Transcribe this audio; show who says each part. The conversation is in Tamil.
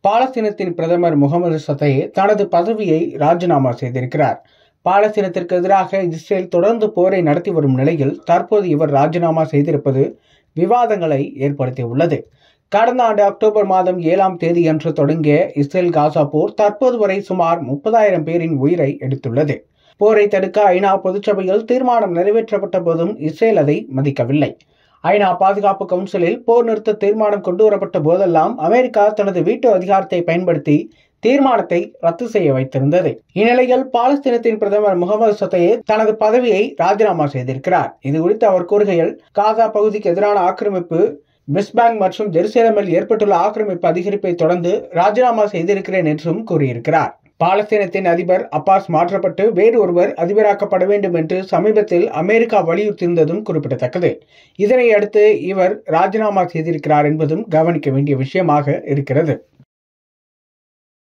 Speaker 1: பாலஸ்தீனத்தின் பிரதமர் முகமது சதையே தனது பதவியை ராஜினாமா செய்திருக்கிறார் பாலஸ்தீனத்திற்கு எதிராக இஸ்ரேல் தொடர்ந்து போரை நடத்தி வரும் நிலையில் தற்போது இவர் ராஜினாமா செய்திருப்பது விவாதங்களை ஏற்படுத்தியுள்ளது கடந்த ஆண்டு அக்டோபர் மாதம் ஏழாம் தேதியன்று தொடங்கிய இஸ்ரேல் காசா போர் தற்போது வரை சுமார் முப்பதாயிரம் பேரின் உயிரை எடுத்துள்ளது போரை தடுக்க ஐநா பொதுச்சபையில் தீர்மானம் நிறைவேற்றப்பட்ட போதும் இஸ்ரேல் அதை மதிக்கவில்லை ஐநா பாதுகாப்பு கவுன்சிலில் போர் நிறுத்த தீர்மானம் கொண்டுவரப்பட்ட போதெல்லாம் அமெரிக்கா தனது வீட்டு அதிகாரத்தை பயன்படுத்தி தீர்மானத்தை ரத்து செய்ய வைத்திருந்தது இந்நிலையில் பாலஸ்தீனத்தின் பிரதமர் முகமது சத்தையே தனது பதவியை ராஜினாமா செய்திருக்கிறார் இது குறித்து அவர் கூறுகையில் காசா பகுதிக்கு எதிரான ஆக்கிரமிப்பு வெஸ்ட் மற்றும் ஜெருசலேமில் ஏற்பட்டுள்ள ஆக்கிரமிப்பு அதிகரிப்பை தொடர்ந்து ராஜினாமா செய்திருக்கிறேன் என்றும் கூறியிருக்கிறார் பாலஸ்தீனத்தின் அதிபர் அப்பாஸ் மாற்றப்பட்டு வேறு ஒருவர் அதிபராக்கப்பட வேண்டும் என்று சமீபத்தில் அமெரிக்கா வலியுறுத்தியிருந்ததும் குறிப்பிடத்தக்கது இதனை அடுத்து இவர் ராஜினாமா செய்திருக்கிறார் என்பதும் கவனிக்க வேண்டிய விஷயமாக இருக்கிறது